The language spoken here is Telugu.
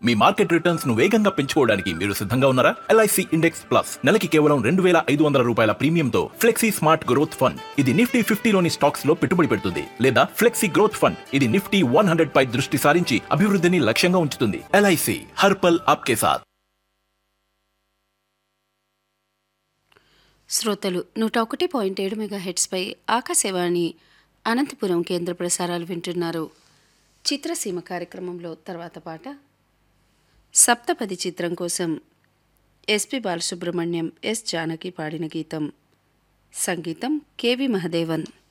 మీ మార్కెట్ రిటర్న్స్ ను వేగంగా పెంచుకోవడానికి మీరు సిద్ధంగా ఉన్నారా ఎల్ఐసి ఇండెక్స్ ప్లస్ నెలకి కేవలం రెండు వేల ఐదు వందల రూపాయల ప్రీమియంతో ఫ్లెక్సీ స్మార్ట్ గ్రోత్ ఫండ్ ఇది నిఫ్టీ ఫిఫ్టీలోని స్టాక్స్ లో పెట్టుబడి పెడుతుంది లేదా ఫ్లెక్సీ గ్రోత్ ఫండ్ ఇది నిఫ్టీ వన్ హండ్రెడ్ పై దృష్టి సారించి అభివృద్ధిని లక్ష్యంగా ఉంచుతుంది ఎల్ఐసి హర్పల్ ఆప్కే సాత్ శ్రోతలు నూట ఒకటి పాయింట్ ఏడు మెగా హెడ్స్పై ఆకాశవాణి అనంతపురం కేంద్ర ప్రసారాలు వింటున్నారు చిత్రసీమ కార్యక్రమంలో తర్వాత పాట సప్తపది చిత్రం కోసం ఎస్పి బాలసుబ్రహ్మణ్యం ఎస్ జానకి పాడిన గీతం సంగీతం కెవి మహదేవన్